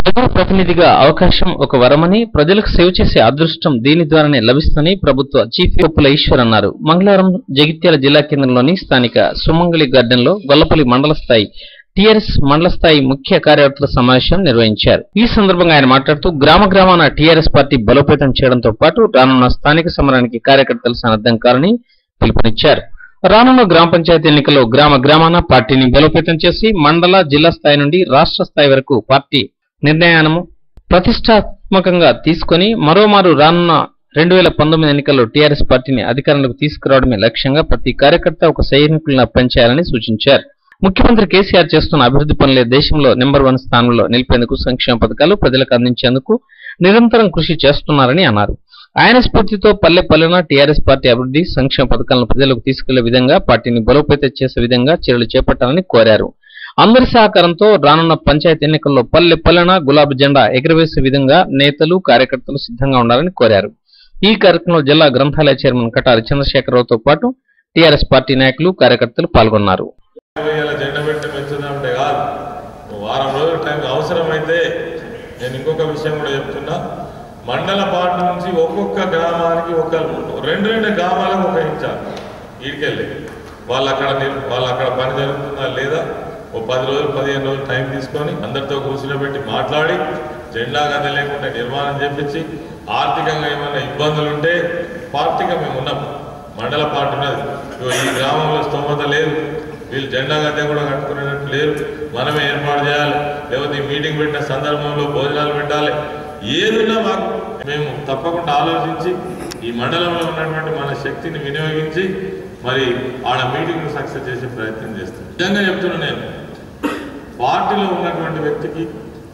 ప్రజా ప్రతినిధిగా అవకాశం ఒక వరమని ప్రజలకు సేవ చేసే అదృష్టం దీని ద్వారానే లభిస్తుందని ప్రభుత్వ చీఫ్ కొప్పుల ఈశ్వర్ అన్నారు మంగళవారం జగిత్యాల జిల్లా కేంద్రంలోని స్థానిక సుమంగళి గార్డెన్ లో గొల్లపల్లి మండల స్థాయి టీఆర్ఎస్ మండల స్థాయి ముఖ్య కార్యకర్తల సమావేశం నిర్వహించారు ఈ సందర్భంగా ఆయన మాట్లాడుతూ గ్రామ గ్రామాన టీఆర్ఎస్ పార్టీ బలోపేతం చేయడంతో పాటు రానున్న స్థానిక సమరానికి కార్యకర్తలు సన్నద్ధం కావాలని పిలుపునిచ్చారు రానున్న గ్రామ పంచాయతీ ఎన్నికల్లో గ్రామ గ్రామాన పార్టీని బలోపేతం చేసి మండల జిల్లా స్థాయి నుండి రాష్ట్ర స్థాయి వరకు పార్టీ నిర్ణయానము ప్రతిష్టాత్మకంగా తీసుకొని మరోమారు రానున్న రెండు వేల పంతొమ్మిది ఎన్నికల్లో టీఆర్ఎస్ పార్టీని అధికారంలోకి తీసుకురావడమే లక్ష్యంగా ప్రతి కార్యకర్త ఒక సైనికులను పనిచేయాలని సూచించారు ముఖ్యమంత్రి కేసీఆర్ చేస్తున్న అభివృద్ధి పనులే దేశంలో నెంబర్ వన్ స్థానంలో నిలిపేందుకు సంక్షేమ పథకాలు ప్రజలకు అందించేందుకు నిరంతరం కృషి చేస్తున్నారని అన్నారు ఆయన స్ఫూర్తితో పల్లె పల్లెన టీఆర్ఎస్ పార్టీ అభివృద్ధి సంక్షేమ పథకాలను ప్రజలకు తీసుకెళ్లే విధంగా పార్టీని బలోపేతం చేసే విధంగా చర్యలు చేపట్టాలని కోరారు అందరి సహకారంతో రానున్న పంచాయతీ ఎన్నికల్లో పల్లె పల్లెన గులాబీ జెండా ఎగురవేసే విధంగా నేతలు కార్యకర్తలు సిద్ధంగా ఉండాలని కోరారు ఈ కార్యక్రమంలో జిల్లా గ్రంథాలయ చైర్మన్ కటారి చంద్రశేఖరరావుతో పాటు టీఆర్ఎస్ పార్టీ నాయకులు కార్యకర్తలు పాల్గొన్నారు వేల జెండా పెట్టి పెంచుదామంటే కాదు ఓ వారం రోజుల టైం అవసరమైతే నేను ఇంకొక విషయం కూడా చెప్తున్నా మండల పార్టీ నుంచి ఒక్కొక్క గ్రామానికి ఒక రెండు రెండు గ్రామాలకు ఒక ఇన్ఛార్జ్ ఈడికెళ్ళి వాళ్ళు అక్కడ నిర్- వాళ్ళు అక్కడ పని జరుగుతుందా లేదా ఓ పది రోజులు పదిహేను రోజులు టైం తీసుకొని అందరితో కూర్చుని మాట్లాడి జెండా గది లేకుండా నిర్మాణం చేపించి ఆర్థికంగా ఏమైనా ఇబ్బందులు ఉంటే పార్టీగా మేము ఉన్నాం మండల పార్టీ ఉన్నది ఇగో ఈ గ్రామంలో స్తోమత లేదు వీళ్ళు జెండా గద్దె కూడా కట్టుకునేటట్టు లేరు మనమే ఏర్పాటు చేయాలి లేకపోతే ఈ మీటింగ్ పెట్టిన సందర్భంలో భోజనాలు పెట్టాలి ఏదున్నా మాకు మేము తప్పకుండా ఆలోచించి ఈ మండలంలో ఉన్నటువంటి మన శక్తిని వినియోగించి మరి ఆడ మీటింగ్ సక్సెస్ చేసే ప్రయత్నం చేస్తాం నిజంగా చెప్తున్నా నేను పార్టీలో ఉన్నటువంటి వ్యక్తికి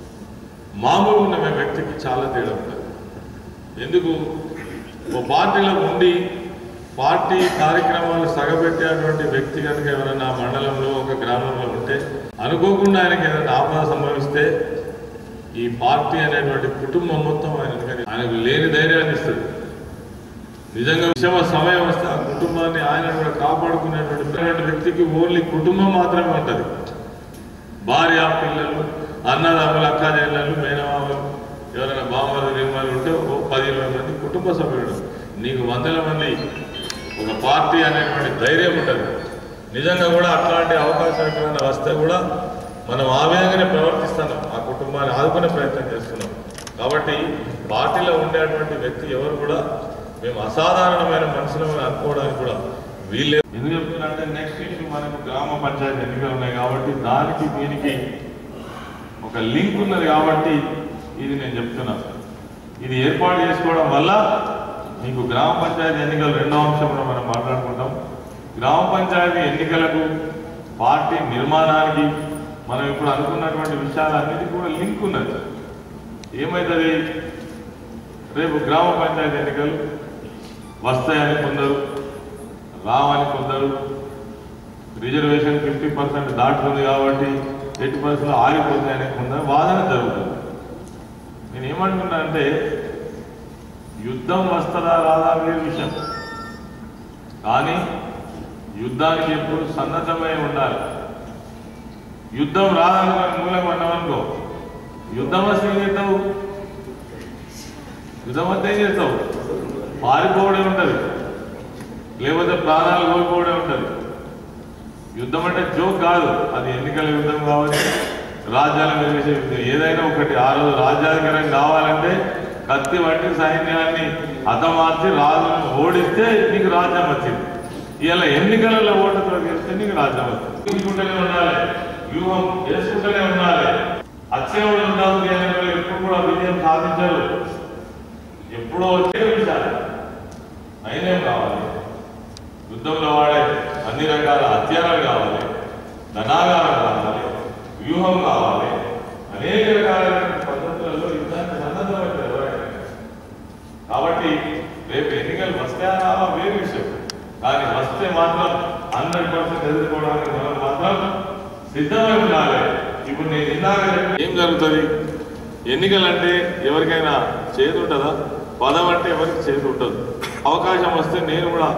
మామూలు ఉన్న వ్యక్తికి చాలా తేడా ఉంటుంది ఎందుకు ఓ పార్టీలో ఉండి పార్టీ కార్యక్రమాలు సగబెట్టేటువంటి వ్యక్తి కనుక ఎవరైనా మండలంలో ఒక గ్రామంలో ఉంటే అనుకోకుండా ఆయనకి ఏదైనా ఆపద సంభవిస్తే ఈ పార్టీ అనేటువంటి కుటుంబం మొత్తం ఆయన ఆయనకు లేని ధైర్యాన్ని ఇస్తుంది నిజంగా విషమ సమయం వస్తే ఆ కుటుంబాన్ని ఆయన కూడా కాపాడుకునేటువంటి వ్యక్తికి ఓన్లీ కుటుంబం మాత్రమే ఉంటుంది భార్య పిల్లలు అన్నదమ్ములు అక్క చెల్లెలు మేనమామలు ఎవరైనా బామ్మలు నిర్మాలు ఉంటే ఓ పది ఇరవై మంది కుటుంబ సభ్యులు నీకు వందల మంది ఒక పార్టీ అనేటువంటి ధైర్యం ఉంటుంది నిజంగా కూడా అట్లాంటి అవకాశం ఎక్కడైనా వస్తే కూడా మనం ఆ విధంగానే ప్రవర్తిస్తున్నాం ఆ కుటుంబాన్ని ఆదుకునే ప్రయత్నం చేస్తున్నాం కాబట్టి పార్టీలో ఉండేటువంటి వ్యక్తి ఎవరు కూడా మేము అసాధారణమైన మనుషులను అనుకోవడానికి కూడా వీళ్ళే ఎందుకు చెప్తున్నా నెక్స్ట్ ఇష్యూ మనకు గ్రామ పంచాయతీ ఎన్నికలు ఉన్నాయి కాబట్టి దానికి దీనికి ఒక లింక్ ఉన్నది కాబట్టి ఇది నేను చెప్తున్నా ఇది ఏర్పాటు చేసుకోవడం వల్ల మీకు గ్రామ పంచాయతీ ఎన్నికలు రెండో అంశం కూడా మనం మాట్లాడుకుంటాం గ్రామ పంచాయతీ ఎన్నికలకు పార్టీ నిర్మాణానికి మనం ఇప్పుడు అనుకున్నటువంటి విషయాలన్నిటికీ కూడా లింక్ ఉన్నది ఏమవుతుంది రేపు గ్రామ పంచాయతీ ఎన్నికలు వస్తాయని కొందరు రావని కొందరు రిజర్వేషన్ ఫిఫ్టీ పర్సెంట్ దాటుతుంది కాబట్టి ఎయిటీ పర్సెంట్ ఆగిపోతాయని కొందరు వాదన జరుగుతుంది నేను ఏమంటున్నా అంటే యుద్ధం వస్తుందా రాదా వేరే విషయం కానీ యుద్ధానికి ఎప్పుడు సన్నద్ధమై ఉండాలి యుద్ధం రాదనుకుని మూలం అన్నామనుకో యుద్ధం వస్తే ఏం చేస్తావు యుద్ధం వస్తే ఏం చేస్తావు పారిపోవడే ఉంటుంది లేకపోతే ప్రాణాలు కోల్పోవడే ఉంటుంది యుద్ధం అంటే జోక్ కాదు అది ఎన్నికల యుద్ధం కావచ్చు రాజ్యాల నిర్మించే యుద్ధం ఏదైనా ఒకటి ఆ రోజు రాజ్యాధికారం కావాలంటే కత్తి వంటి సైన్యాన్ని హతమార్చి రాజును ఓడిస్తే నీకు రాజ్యం వచ్చింది ఇలా ఎన్నికలలో ఓటుతో గెలిస్తే నీకు రాజ్యం వచ్చింది తీసుకుంటూనే ఉండాలి వ్యూహం చేసుకుంటూనే ఉండాలి అచ్చేవాడు ఉండాలి దేని వాళ్ళు ఎప్పుడు కూడా విజయం సాధించరు ఎప్పుడో వచ్చే విషయాలు నైనేం కావాలి యుద్ధంలో వాడే అన్ని రకాల హత్యారాలు కావాలి ధనాగారం కావాలి వ్యూహం కావాలి అనేక రకాలైన పద్ధతులలో యుద్ధాన్ని సన్నద్ధమవుతారు ఎవరైనా కాబట్టి రేపు ఎన్నికలు వస్తే రావా వేరే విషయం కానీ వస్తే మాత్రం హండ్రెడ్ పర్సెంట్ ఎదుర్కోవడానికి మనం మాత్రం సిద్ధమై ఉండాలి ఇప్పుడు నేను ఇందాక చెప్పిన ఏం జరుగుతుంది ఎన్నికలంటే ఎవరికైనా చేదు ఉంటుందా పదం అంటే ఎవరికి చేదు ఉండదు అవకాశం వస్తే నేను కూడా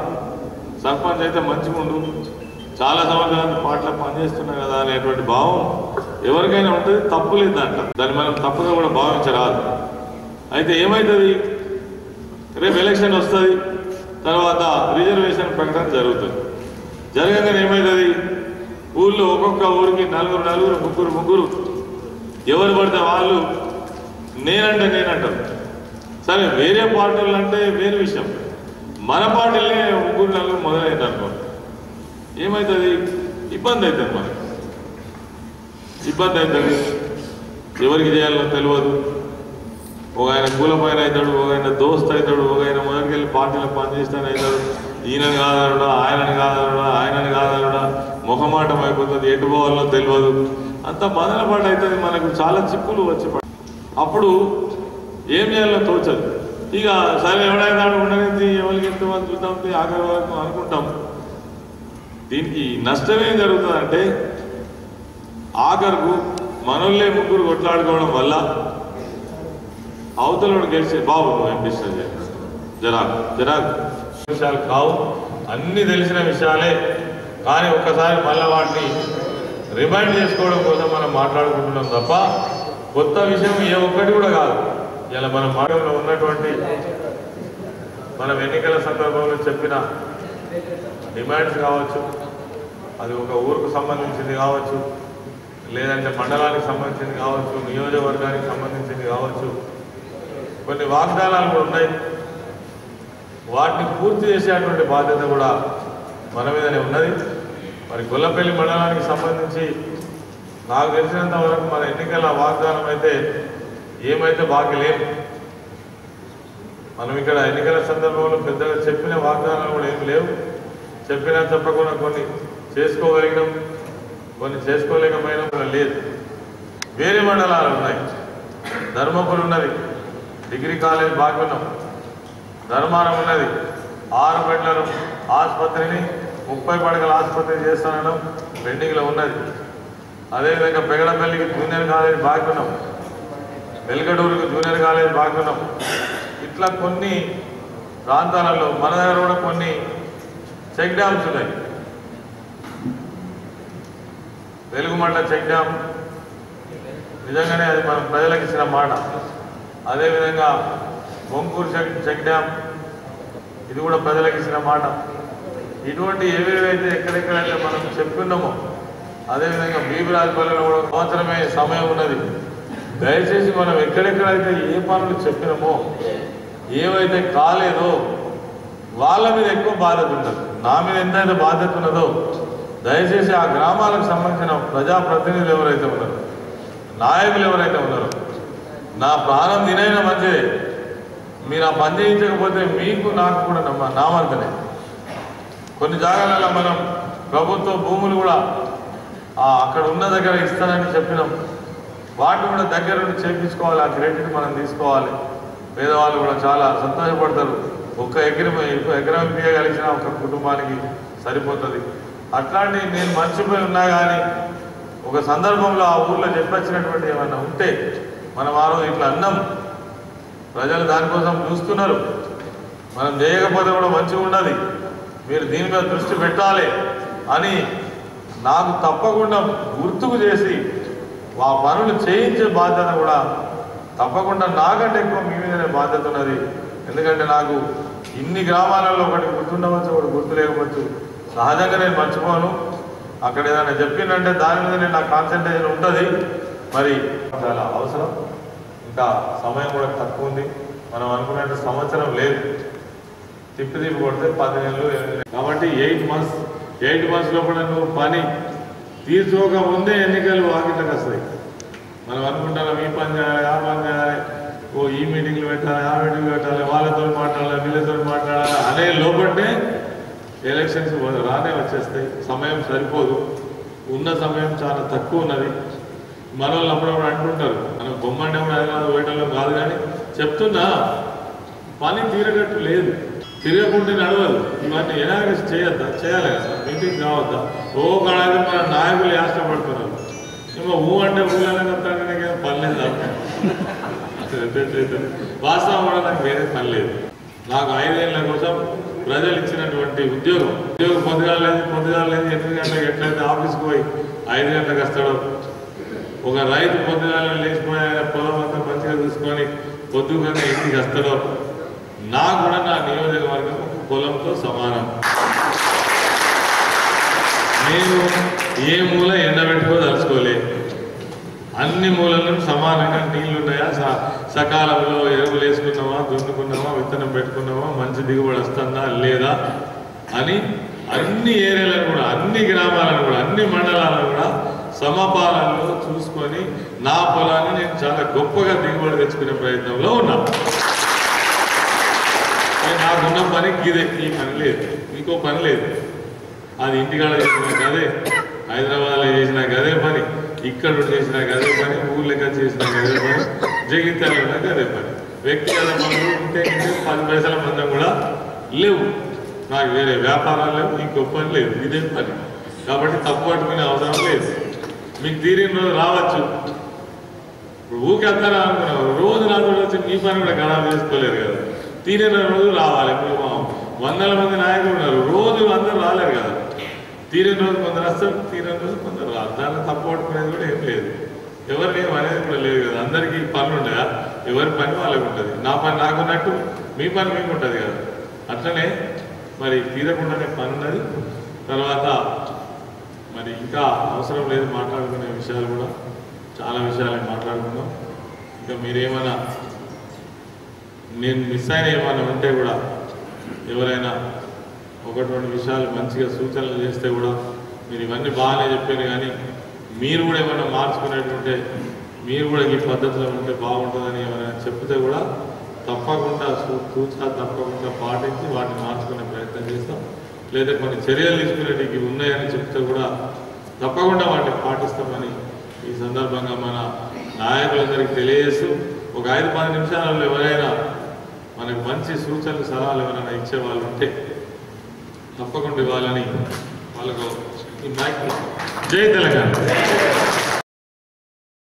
సర్పంచ్ అయితే మంచిగా ఉండు చాలా సంవత్సరాలు పాటలు పనిచేస్తున్నా కదా అనేటువంటి భావం ఎవరికైనా ఉంటుంది తప్పు లేదు దాంట్లో దాన్ని మనం తప్పుగా కూడా భావించరాదు అయితే ఏమవుతుంది రేపు ఎలక్షన్ వస్తుంది తర్వాత రిజర్వేషన్ ప్రకటన జరుగుతుంది జరగగానే ఏమవుతుంది ఊళ్ళో ఒక్కొక్క ఊరికి నలుగురు నలుగురు ముగ్గురు ముగ్గురు ఎవరు పడితే వాళ్ళు నేనంటే నేనంటారు సరే వేరే పార్టీలు అంటే వేరే విషయం మన పార్టీలనే ముగ్గురు నలుగురు మొదలైంది అనుకో ఏమవుతుంది ఇబ్బంది అవుతుంది మనకి ఇబ్బంది అవుతుంది ఎవరికి చేయాలో తెలియదు ఒక ఆయన కూల పైన అవుతాడు ఒక ఆయన దోస్త్ అవుతాడు ఒక ఆయన మొదటికి వెళ్ళి పార్టీలో పనిచేస్తాను అవుతాడు ఈయనని కాదనడా ఆయనని కాదనడా ఆయనని కాదనడా ముఖమాటం అయిపోతుంది ఎటు పోవాలో తెలియదు అంత మదన పాట అవుతుంది మనకు చాలా చిక్కులు వచ్చి పడ- అప్పుడు ఏం చేయాలో తోచదు ఇక సరే ఎవడైనా ఉండనిది ఎవరికి ఎంతమంది చూద్దాం ఆఖరి వరకు అనుకుంటాం దీనికి నష్టమేం జరుగుతుందంటే ఆఖరుకు మనోళ్ళే ముగ్గురు కొట్లాడుకోవడం వల్ల అవతలోడు గెలిచే బాబు నువ్వు ఎంపిస్తుంది జరాకు జరాకు విషయాలు కావు అన్ని తెలిసిన విషయాలే కానీ ఒక్కసారి మళ్ళీ వాటిని రిమైండ్ చేసుకోవడం కోసం మనం మాట్లాడుకుంటున్నాం తప్ప కొత్త విషయం ఏ ఒక్కటి కూడా కాదు ఇలా మన మాటలో ఉన్నటువంటి మనం ఎన్నికల సందర్భంలో చెప్పిన డిమాండ్స్ కావచ్చు అది ఒక ఊరుకు సంబంధించింది కావచ్చు లేదంటే మండలానికి సంబంధించింది కావచ్చు నియోజకవర్గానికి సంబంధించింది కావచ్చు కొన్ని వాగ్దానాలు కూడా ఉన్నాయి వాటిని పూర్తి చేసేటువంటి బాధ్యత కూడా మన మీదనే ఉన్నది మరి గొల్లపల్లి మండలానికి సంబంధించి నాకు తెలిసినంత వరకు మన ఎన్నికల వాగ్దానం అయితే ఏమైతే బాకీ లేదు మనం ఇక్కడ ఎన్నికల సందర్భంలో పెద్దగా చెప్పిన వాగ్దానాలు కూడా ఏం లేవు చెప్పినా చెప్పకుండా కొన్ని చేసుకోగలిగినాం కొన్ని చేసుకోలేకపోయినా కూడా లేదు వేరే మండలాలు ఉన్నాయి ధర్మపురి ఉన్నది డిగ్రీ కాలేజ్ బాగా ఉన్నాం ధర్మారం ఉన్నది ఆరు బెడ్లను ఆసుపత్రిని ముప్పై పడకల ఆసుపత్రి చేస్తానడం పెండింగ్లో ఉన్నది అదేవిధంగా పెగడపల్లికి జూనియర్ కాలేజ్ బాగున్నాం వెల్గడూరుకి జూనియర్ కాలేజ్ బాగున్నాం ఇట్లా కొన్ని ప్రాంతాలలో మన దగ్గర కూడా కొన్ని చెక్ డ్యామ్స్ ఉన్నాయి వెలుగుమండ చెక్ డ్యామ్ నిజంగానే అది మనం ప్రజలకు ఇచ్చిన మాట అదేవిధంగా బొంకూరు చెక్ చెక్ డ్యామ్ ఇది కూడా ప్రజలకు ఇచ్చిన మాట ఇటువంటి ఏవేవైతే ఎక్కడెక్కడైతే మనం చెప్పుకున్నామో అదేవిధంగా బీబీరాజపల్లిలో కూడా సంవత్సరమే సమయం ఉన్నది దయచేసి మనం ఎక్కడెక్కడైతే ఏ పనులు చెప్పినామో ఏవైతే కాలేదో వాళ్ళ మీద ఎక్కువ బాధ్యత ఉంటుంది నా మీద ఎంతైతే బాధ్యత ఉన్నదో దయచేసి ఆ గ్రామాలకు సంబంధించిన ప్రజాప్రతినిధులు ఎవరైతే ఉన్నారో నాయకులు ఎవరైతే ఉన్నారో నా ప్రాణం తినైనా మంచిదే మీరు ఆ పని చేయించకపోతే మీకు నాకు కూడా నమ్మ నామర్దనే కొన్ని జాగాలలో మనం ప్రభుత్వ భూములు కూడా ఆ అక్కడ ఉన్న దగ్గర ఇస్తానని చెప్పినాం వాటిని కూడా దగ్గర నుండి చేయించుకోవాలి ఆ క్రెడిట్ మనం తీసుకోవాలి పేదవాళ్ళు కూడా చాలా సంతోషపడతారు ఒక్క ఎకరం ఎకరం ఇవ్వగలిగిన ఒక కుటుంబానికి సరిపోతుంది అట్లాంటి నేను మర్చిపోయి ఉన్నా కానీ ఒక సందర్భంలో ఆ ఊర్లో చెప్పొచ్చినటువంటి ఏమన్నా ఉంటే మనం ఆ రోజు ఇట్లా అన్నాం ప్రజలు దానికోసం చూస్తున్నారు మనం చేయకపోతే కూడా మంచిగా ఉన్నది మీరు దీని మీద దృష్టి పెట్టాలి అని నాకు తప్పకుండా గుర్తుకు చేసి ఆ పనులు చేయించే బాధ్యత కూడా తప్పకుండా నాకంటే ఎక్కువ మీ మీదనే బాధ్యత ఉన్నది ఎందుకంటే నాకు ఇన్ని గ్రామాలలో ఒకటి గుర్తుండవచ్చు ఒకటి గుర్తు లేకపోవచ్చు సహజంగా నేను మర్చిపోను అక్కడ ఏదైనా చెప్పిందంటే దాని మీద నేను నా కాన్సన్ట్రేషన్ ఉంటుంది మరి చాలా అవసరం ఇంకా సమయం కూడా తక్కువ ఉంది మనం అనుకున్నట్టు సంవత్సరం లేదు తిప్పి తిప్పి కొడితే పది నెలలు ఎనిమిది నెలలు. కాబట్టి ఎయిట్ మంత్స్ ఎయిట్ మంత్స్ లోపల నువ్వు పని తీర్చుకోక ముందే ఎన్నికలు వాకిట్లకు వస్తాయి మనం అనుకుంటాం ఈ పని చేయాలి ఆ పని చేయాలి ఓ ఈ మీటింగ్లు పెట్టాలి ఆ మీటింగ్లు పెట్టాలి వాళ్ళతో మాట్లాడాలి వీళ్ళతో మాట్లాడాలి అనే లోపటే ఎలక్షన్స్ రానే వచ్చేస్తాయి సమయం సరిపోదు ఉన్న సమయం చాలా తక్కువ ఉన్నది మన వాళ్ళు అప్పుడప్పుడు అంటుంటారు మనం బొమ్మంటే కూడా హైదరాబాద్ పోయేటోళ్ళం కాదు కానీ చెప్తున్నా పని తీరేటట్టు లేదు తిరగకుంటే నడవదు ఇవన్నీ ఎలాగ చేయొద్దా చేయాలి కదా మీటింగ్ కావద్దా ఓ కాడైతే మన నాయకులు యాష్టపడుతున్నారు ఏమో ఊ అంటే ఊళ్ళనే చెప్తానే పని లేదు వాస్తవం కూడా నాకు వేరే పని లేదు నాకు ఐదేళ్ల కోసం ప్రజలు ఇచ్చినటువంటి ఉద్యోగం ఉద్యోగం పొద్దుగాల లేదు పొద్దుగాల లేదు ఎనిమిది గంటలకు ఎట్లయితే ఆఫీస్కి పోయి ఐదు గంటలకు వస్తాడో ఒక రైతు పొద్దుగాల లేచిపోయి ఆయన పొలం అంతా మంచిగా చూసుకొని పొద్దుగానే ఇంటికి వస్తాడో నాకు కూడా నా నియోజకవర్గం ఒక పొలంతో సమానం నేను ఏ మూల ఎండబెట్టుకోదలుచుకోలే అన్ని మూలలను సమానంగా నీళ్లు ఉన్నాయా స- సకాలంలో ఎరువులు వేసుకున్నావా దున్నుకున్నావా విత్తనం పెట్టుకున్నావా మంచి దిగుబడి వస్తుందా లేదా అని అన్ని ఏరియాలను కూడా అన్ని గ్రామాలను కూడా అన్ని మండలాలను కూడా సమపాలనలో చూసుకొని నా పొలాన్ని నేను చాలా గొప్పగా దిగుబడి తెచ్చుకునే ప్రయత్నంలో ఉన్నా ఏ నాకున్న పనికి ఇదే ఈ పని లేదు ఇంకో పని లేదు అది ఇంటికాడ చేసిన గదే హైదరాబాద్లో చేసిన గదే పని ఇక్కడ ఉండి చేసిన గదే పని ఊర్లెక్క చేసిన గదే పని జగిత్యాలలో గదే పని వ్యక్తిగత పనులు ఉంటే ఇంటే పది పైసల మందం కూడా లేవు నాకు వేరే వ్యాపారాలు లేవు ఇంకో పని లేదు ఇదే పని కాబట్టి తప్పు పట్టుకునే అవసరం లేదు మీకు తీరిన రోజు రావచ్చు ఇప్పుడు ఊకెత్తారా అనుకున్నావు రోజు నా రోజు వచ్చి మీ పని కూడా ఖరాబ్ చేసుకోలేరు కదా తీరిన రోజు రావాలి ఇప్పుడు మా వందల మంది నాయకులు ఉన్నారు రోజు అందరూ రాలేరు కదా తీరిన రోజు కొందరు వస్తారు తీరిన రోజు కొందరు రాదు దాంట్లో తప్పు పట్టుకునేది కూడా ఏం లేదు ఎవరిని ఏం అనేది కూడా లేదు కదా అందరికీ పనులు ఉంటాయా ఎవరి పని వాళ్ళకి ఉంటుంది నా పని నాకున్నట్టు మీ పని మీకు ఉంటుంది కదా అట్లనే మరి తీరకుండానే పని ఉన్నది తర్వాత మరి ఇంకా అవసరం లేదు మాట్లాడుకునే విషయాలు కూడా చాలా విషయాలు మాట్లాడుకుందాం ఇంకా మీరేమైనా నేను మిస్ అయిన ఏమైనా ఉంటే కూడా ఎవరైనా ఒకటి రెండు విషయాలు మంచిగా సూచనలు చేస్తే కూడా మీరు ఇవన్నీ బాగానే చెప్పారు కానీ మీరు కూడా ఏమైనా మార్చుకునేటుంటే మీరు కూడా ఈ పద్ధతిలో ఉంటే బాగుంటుందని ఏమైనా చెప్తే కూడా తప్పకుండా సూ- సూచన తప్పకుండా పాటించి వాటిని మార్చుకునే ప్రయత్నం చేస్తాం లేదా కొన్ని చర్యలు తీసుకునేటివి ఉన్నాయని చెప్తే కూడా తప్పకుండా వాటిని పాటిస్తామని ఈ సందర్భంగా మన నాయకులందరికీ తెలియజేస్తూ ఒక ఐదు పది నిమిషాలలో ఎవరైనా మనకు మంచి సూచనలు సలహాలు ఎవరైనా ఇచ్చే వాళ్ళు ఉంటే తప్పకుండా ఇవ్వాలని వాళ్ళకు ఈ మైక్ జై తెలంగాణ